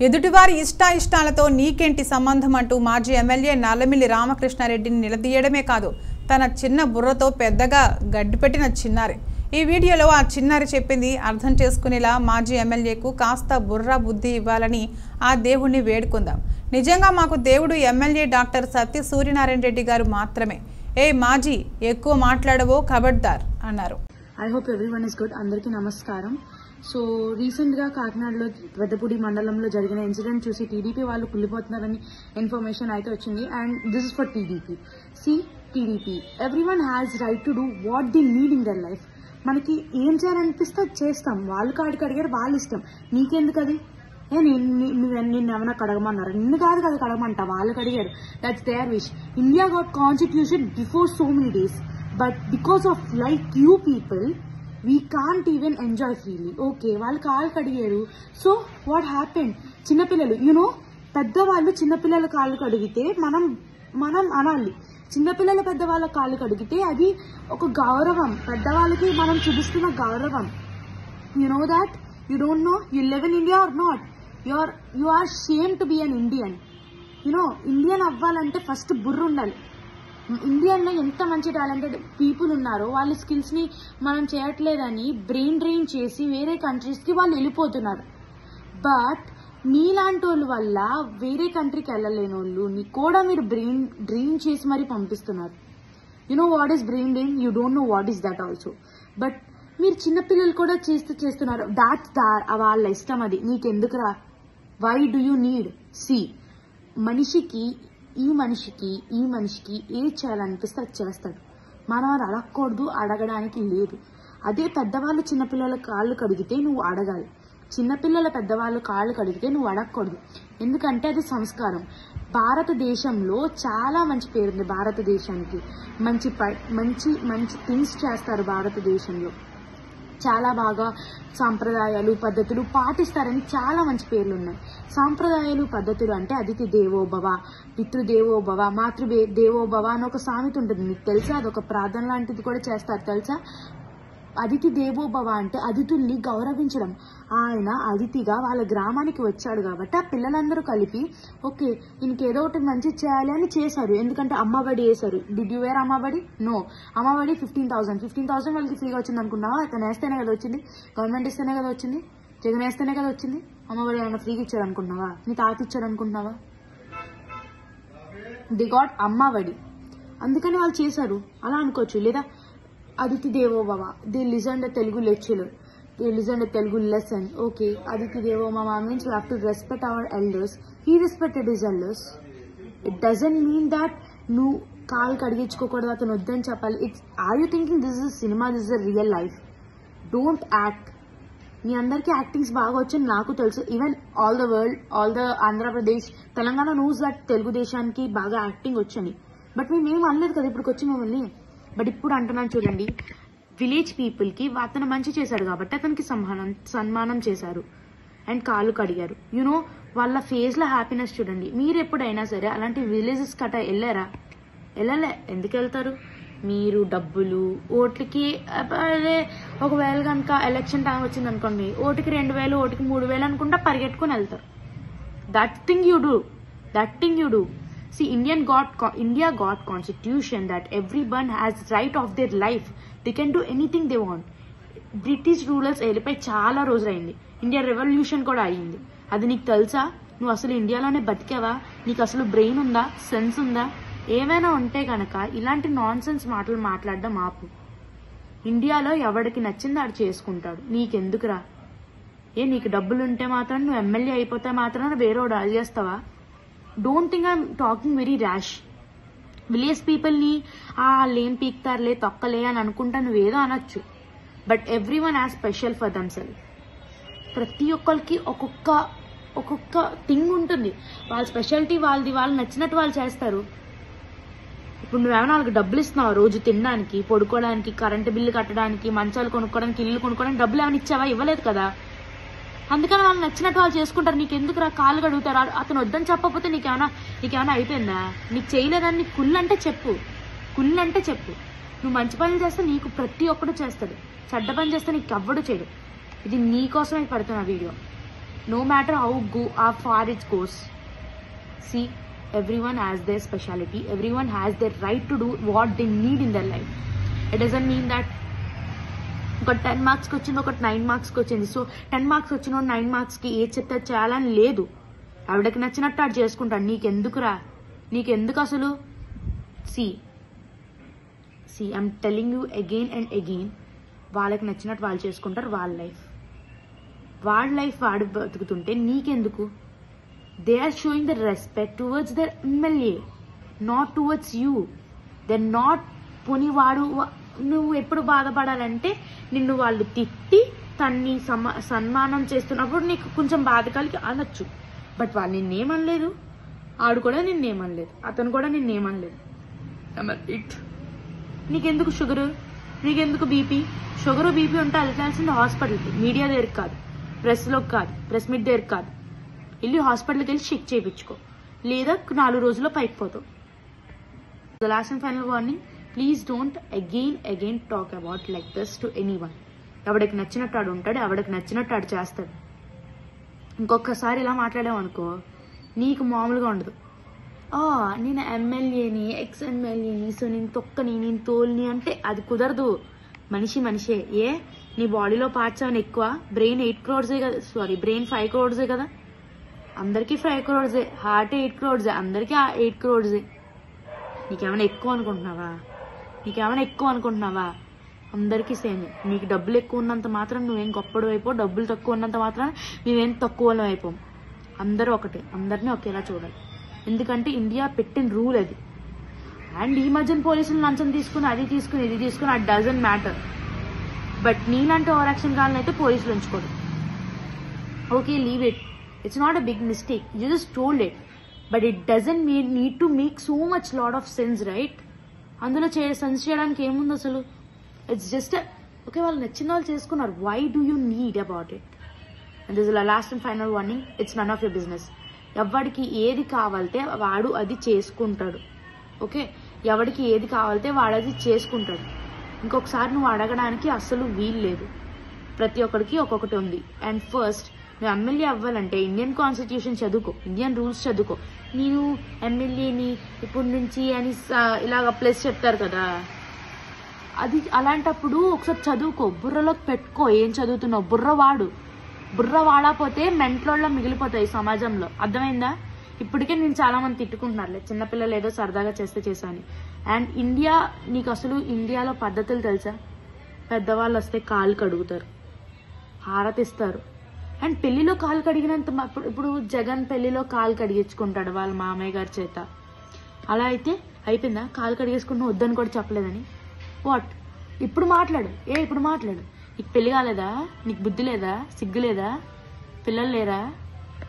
ఎదుటివారి ఇష్టాయిష్టాలతో నీకేంటి సంబంధం అంటూ మాజీ ఎమ్మెల్యే నల్లమిల్లి రామకృష్ణారెడ్డిని నిలదీయడమే కాదు తన చిన్న బుర్రతో పెద్దగా గడ్డిపెట్టిన చిన్నారి ఈ వీడియోలో ఆ చిన్నారి చెప్పింది అర్థం చేసుకునేలా మాజీ ఎమ్మెల్యేకు కాస్త బుర్ర బుద్ధి ఇవ్వాలని ఆ దేవుణ్ణి వేడుకుందాం నిజంగా మాకు దేవుడు ఎమ్మెల్యే డాక్టర్ సత్య సూర్యనారాయణ రెడ్డి గారు మాత్రమే ఏ మాజీ ఎక్కువ మాట్లాడవో ఖబర్దార్ అన్నారు I hope everyone is good అందరికీ నమస్కారం సో రీసెంట్ గా కాకినాడలో పెద్దపూడి మండలంలో జరిగిన ఇన్సిడెంట్ చూసి టీడీపీ వాళ్ళు కుళ్ళిపోతున్నారని ఇన్ఫర్మేషన్ అయితే వచ్చింది and this is for TDP see TDP everyone has right to do what the need in their life మనకి ఏం చేయాలనిపిస్తే అది చేస్తాం వాళ్ళు కాడికి అడిగారు వాళ్ళ ఇష్టం నీకెందుకు అది ఏ నేను నిన్ను ఏమైనా కడగమన్నారు నిన్ను కాదు కదా కడగమంట వాళ్ళకి అడిగారు that's their wish India got constitution before so many days but because of like you people we can't even enjoy freely okay వాళ్ళు కాళ్ళు కడిగారు సో వాట్ హ్యాపెండ్ చిన్నపిల్లలు యూనో పెద్దవాళ్ళు చిన్నపిల్లల కాళ్ళు కడిగితే మనం మనం అనాలి చిన్నపిల్లల పెద్దవాళ్ళ కాళ్ళు కడిగితే అది ఒక గౌరవం పెద్దవాళ్ళకి మనం చూపిస్తున్న గౌరవం you know that you don't know you live in india or not you're you are shamed to be an indian you know Indian అవ్వాలంటే ఫస్ట్ బుర్ర ఉండాలి ఇండియన్లో ఎంత మంచి టాలెంటెడ్ పీపుల్ ఉన్నారో వాళ్ళ స్కిల్స్ ని మనం చేయట్లేదని బ్రెయిన్ డ్రెయిన్ చేసి వేరే కంట్రీస్ కి వాళ్ళు వెళ్ళిపోతున్నారు బట్ మీలాంటి వాళ్ళ వల్ల వేరే కంట్రీకి వెళ్ళలేని వాళ్ళని కూడా మీరు బ్రెయిన్ డ్రెయిన్ చేసి మరీ పంపిస్తున్నారు you know what is brain drain you don't know what is that also but మీరు చిన్నపిల్లలు కూడా చేస్తూ చేస్తున్నారు దాట్స్ దార్ వాళ్ళ ఇష్టం అది నీకెందుకురా why do you need see మనిషికి ఈ మనిషికి ఈ మనిషికి ఏది చేయాలనిపిస్తే అది చేస్తాడు మనం అది అడగకూడదు అడగడానికి లేదు అదే పెద్దవాళ్ళు చిన్నపిల్లల కాళ్ళు కడిగితే నువ్వు అడగాలి చిన్నపిల్లల పెద్దవాళ్ళు కాళ్ళు కడిగితే నువ్వు అడగకూడదు ఎందుకంటే అది సంస్కారం భారతదేశంలో చాలా మంచి పేరుంది భారతదేశానికి మంచి ప- మంచి మంచి థింగ్స్ చేస్తారు భారతదేశంలో చాలా బాగా సాంప్రదాయాలు పద్ధతులు పాటిస్తారని చాలా మంచి పేర్లు ఉన్నాయి సాంప్రదాయాలు పద్ధతులు అంటే అతిథి దేవోభవ పితృదేవోభవ మాతృ దేవోభవ అని ఒక సామెత ఉంటుంది మీకు తెలుసా అదొక ప్రార్థన లాంటిది కూడా చేస్తారు తెలుసా అతిథి దేవోభవ అంటే అతిథుల్ని గౌరవించడం ఆయన అతిథిగా వాళ్ళ గ్రామానికి వచ్చాడు కాబట్టి ఆ పిల్లలందరూ కలిపి ఓకే ఇంకేదో ఒకటి మంచి చేయాలి అని చేశారు ఎందుకంటే అమ్మఒడి వేశారు did you wear Amma Vodi no Amma Vodi fifteen thousand fifteen thousand వాళ్ళకి ఫ్రీగా వచ్చింది అనుకున్నావా అతను వేస్తేనే కదా వచ్చింది గవర్నమెంట్ ఇస్తేనే కదా వచ్చింది జగన్ వేస్తేనే కదా వచ్చింది అమ్మఒడి ఏమైనా ఫ్రీగా ఇచ్చాడు అనుకుంటున్నావా నీ తాత ఇచ్చాడు అనుకుంటున్నావా ది గాట్ అమ్మఒడి అందుకని వాళ్ళు చేశారు అలా అనుకోవచ్చు లేదా అదితి దేవో భవ the listen the Telugu lecturer the listen the Telugu lesson okay Aditi దేవో భవ means we have to respect hour elders he respected his elders it doesn't mean that నువ్వు కాలు కడిగించుకోకూడదు అతను వద్దని చెప్పాలి it's are you thinking this is cinema this is real life don't act మీ అందరికీ actings బాగా వచ్చని నాకు తెలుసు even all the world all the Andhra Pradesh Telangana news that తెలుగుదేశానికి బాగా యాక్టింగ్ వచ్చని బట్ మేము ఏం అనలేదు కదా ఇప్పుడు వచ్చి మిమ్మల్ని బట్ ఇప్పుడు అంటున్నాను చూడండి విలేజ్ పీపుల్ కి అతను మంచి చేశాడు కాబట్టి అతనికి సన్మానం సన్మానం చేశారు అండ్ కాళ్ళు కడిగారు యునో వాళ్ళ ఫేస్ లో హ్యాపీనెస్ చూడండి మీరు ఎప్పుడైనా సరే అలాంటి విలేజెస్ కట్ట వెళ్ళారా వెళ్ళలే ఎందుకు వెళ్తారు మీరు డబ్బులు ఓట్లకి అదే ఒకవేళ కనుక ఎలక్షన్ టైం వచ్చింది అనుకోండి ఓటుకి రెండు వేలు ఓటుకి మూడు వేలు అనుకుంటా పరిగెట్టుకుని వెళ్తారు that thing you do that thing you do see indian got co- india got constitution that everyone has right of their life they can do anything they want British rulers వెళ్ళిపోయి చాలా రోజులైంది ఇండియా రెవల్యూషన్ కూడా అయ్యింది అది నీకు తెలుసా నువ్వు అసలు ఇండియాలోనే బతికావా నీకు అసలు బ్రెయిన్ ఉందా సెన్స్ ఉందా ఏమైనా ఉంటే గనక ఇలాంటి నాన్ సెన్స్ మాటలు మాట్లాడడం ఆపు ఇండియాలో ఎవడికి నచ్చింది ఆడు చేసుకుంటాడు నీకెందుకురా ఏ నీకు డబ్బులు ఉంటే మాత్రం నువ్వు ఎమ్మెల్యే అయిపోతే మాత్రం వేరేవాడు అది చేస్తావా don't think I'm talking very rash village పీపుల్ని ఆ లేం పీక్తారులే తొక్కలే అని అనుకుంటా నువ్వేదో అనొచ్చు but everyone as special for them self ప్రతి ఒక్కరికి ఒక్కొక్క ఒక్కొక్క థింగ్ ఉంటుంది వాళ్ళ స్పెషాలిటీ వాళ్ళది వాళ్ళు నచ్చినట్టు వాళ్ళు చేస్తారు ఇప్పుడు నువ్వేమైనా వాళ్ళకి డబ్బులు ఇస్తున్నావు రోజు తినడానికి పడుకోవడానికి కరెంటు బిల్లు కట్టడానికి మంచాలు కొనుక్కోవడానికి ఇల్లు కొనుక్కోవడానికి డబ్బులు ఏమైనా ఇచ్చావా ఇవ్వలేదు కదా అందుకని వాళ్ళు నచ్చినట్టు వాళ్ళు చేసుకుంటారు నీకు ఎందుకు రా కాళ్ళు కడుగుతారు ఆ- అతను వద్దని చెప్పకపోతే నీకేమైనా నీకేమైనా అయిపోయిందా నీకు చేయలేదని నీకు కుళ్ళు అంటే చెప్పు కుళ్ళు అంటే చెప్పు నువ్వు మంచి పనులు చేస్తే నీకు ప్రతి ఒక్కడు చేస్తాడు చెడ్డ పని చేస్తే నీకు ఎవ్వడు చేయడు ఇది నీ కోసమే పడుతున్న video no matter how go how far it goes see everyone has their speciality everyone has their right to do what they need in their life it doesn't mean that ఒక టెన్ మార్క్స్కి వచ్చింది ఒకటి nine మార్క్స్కి వచ్చింది so ten marks వచ్చిన nine మార్క్స్కి ఏ చెత్త చేయాలని లేదు ఆవిడకి నచ్చినట్టు ఆడు చేసుకుంటాడు నీకెందుకురా నీకెందుకు అసలు see see I'm telling you again and again వాళ్ళకి నచ్చినట్టు వాళ్ళు చేసుకుంటారు వాళ్ళ లైఫ్ వాళ్ళ లైఫ్ వాడు బతుకుతుంటే నీకెందుకు they are showing the respect towards their MLA not towards you they not పోనీ వాడు వా- నువ్వు ఎప్పుడు బాధపడాలంటే నిన్ను వాళ్ళు తిట్టి తన్ని సమ సన్మానం చేస్తున్నప్పుడు నీకు కొంచెం బాధ కలిగి అనొచ్చు బట్ వాళ్ళు నిన్నేమనలేదు ఆడు కూడా నిన్నేమనలేదు అతను కూడా నిన్నేమనలేదు ఇట్ నీకెందుకు షుగరు నీకెందుకు బీపీ షుగర్ బీపీ ఉంటే వెళ్ళాల్సింది హాస్పిటల్కి మీడియా దగ్గరికి కాదు ప్రెస్లోకి కాదు ప్రెస్ మీట్ దగ్గరికి కాదు వెళ్ళి హాస్పిటల్కి వెళ్ళి చెక్ చేయించుకో లేదా నాలుగు రోజుల్లో పైకి పోతావు the last and final warning please don't again again talk about like this to anyone ఎవడికి నచ్చినట్టు ఆడు ఉంటాడు ఎవడికి నచ్చినట్టు ఆడు చేస్తాడు ఇంకొకసారి ఇలా మాట్లాడామనుకో నీకు మామూలుగా ఉండదు ఆ, నేను ఎమ్మెల్యేని ఎక్స్ ఎమ్మెల్యేని సో నేను తొక్కని నేను తోల్ని అంటే అది కుదరదు మనిషి మనిషే ఏ నీ బాడీలో పార్ట్స్ ఏమైనా ఎక్కువ బ్రెయిన్ ఎయిట్ క్రోడ్సే కదా సారీ బ్రెయిన్ ఫైవ్ క్రోడ్సే కదా అందరికీ ఫైవ్ క్రోడ్సే హార్ట్ ఎయిట్ క్రోడ్సే అందరికీ ఎయిట్ క్రోడ్సే నీకేమైనా ఎక్కువ అనుకుంటున్నావా నీకేమైనా ఎక్కువ అనుకుంటున్నావా అందరికీ సేమ్ నీకు డబ్బులు ఎక్కువ ఉన్నంత మాత్రం నువ్వేం గొప్పడు అయిపో డబ్బులు తక్కువ ఉన్నంత మాత్రం నువ్వేం తక్కువ అయిపోం అందరూ ఒకటే అందరినీ ఒకేలా చూడాలి ఎందుకంటే ఇండియా పెట్టిన రూల్ అది అండ్ ఈ మధ్యన పోలీసులు లంచం తీసుకుని అది తీసుకుని ఇది తీసుకుని అది డజన్ మ్యాటర్ బట్ నీలాంటి ఓవర్ యాక్షన్ కావాలని అయితే పోలీసులు ఉంచుకోరు okay leave it it's not a big mistake you just told it but it doesn't need need to make so much lot of sense right అందులో చే సెన్స్ చేయడానికి ఏముంది అసలు ఇట్స్ జస్ట్ ఓకే వాళ్ళు నచ్చిన వాళ్ళు చేసుకున్నారు why do you need about it and this last and final warning it's none of your business ఎవరికి ఏది కావాలితే వాడు అది చేసుకుంటాడు ఓకే ఎవడికి ఏది కావాలితే వాడు అది చేసుకుంటాడు ఇంకొకసారి నువ్వు అడగడానికి అస్సలు వీలు లేదు ప్రతి ఒక్కరికి ఒక్కొక్కటి ఉంది అండ్ ఫస్ట్ నువ్వు ఎమ్మెల్యే అవ్వాలంటే ఇండియన్ కాన్స్టిట్యూషన్ చదువుకో ఇండియన్ రూల్స్ చదువుకో నేను ఎమ్మెల్యేని ఇప్పటి నుంచి అని స- ఇలాగ ప్లస్ చెప్తారు కదా అది అలాంటప్పుడు ఒకసారి చదువుకో బుర్రలోకి పెట్టుకో ఏం చదువుతున్నావు బుర్ర వాడు బుర్ర వాడకపోతే మెంట్లోళ్ళ మిగిలిపోతాయి సమాజంలో అర్థమైందా ఇప్పటికే నేను చాలా మంది తిట్టుకుంటున్నారులే చిన్నపిల్లలు ఏదో సరదాగా చేస్తే చేశా అని అండ్ ఇండియా నీకు అసలు ఇండియాలో పద్ధతులు తెలుసా పెద్దవాళ్ళు వస్తే కాలు కడుగుతారు హారతిస్తారు అండ్ పెళ్లిలో కాలు కడిగినంత మా- ఇప్పుడు- ఇప్పుడు జగన్ పెళ్లిలో కాలు కడిగించుకుంటాడు వాళ్ళ మామయ్య గారి చేత అలా అయితే అయిపోయిందా కాలు కడిగేసుకుంటూ వద్దని కూడా చెప్పలేదని వాట్ ఇప్పుడు మాట్లాడు ఏ ఇప్పుడు మాట్లాడు నీకు పెళ్లి కాలేదా నీకు బుద్ధి లేదా సిగ్గు లేదా పిల్లలు లేరా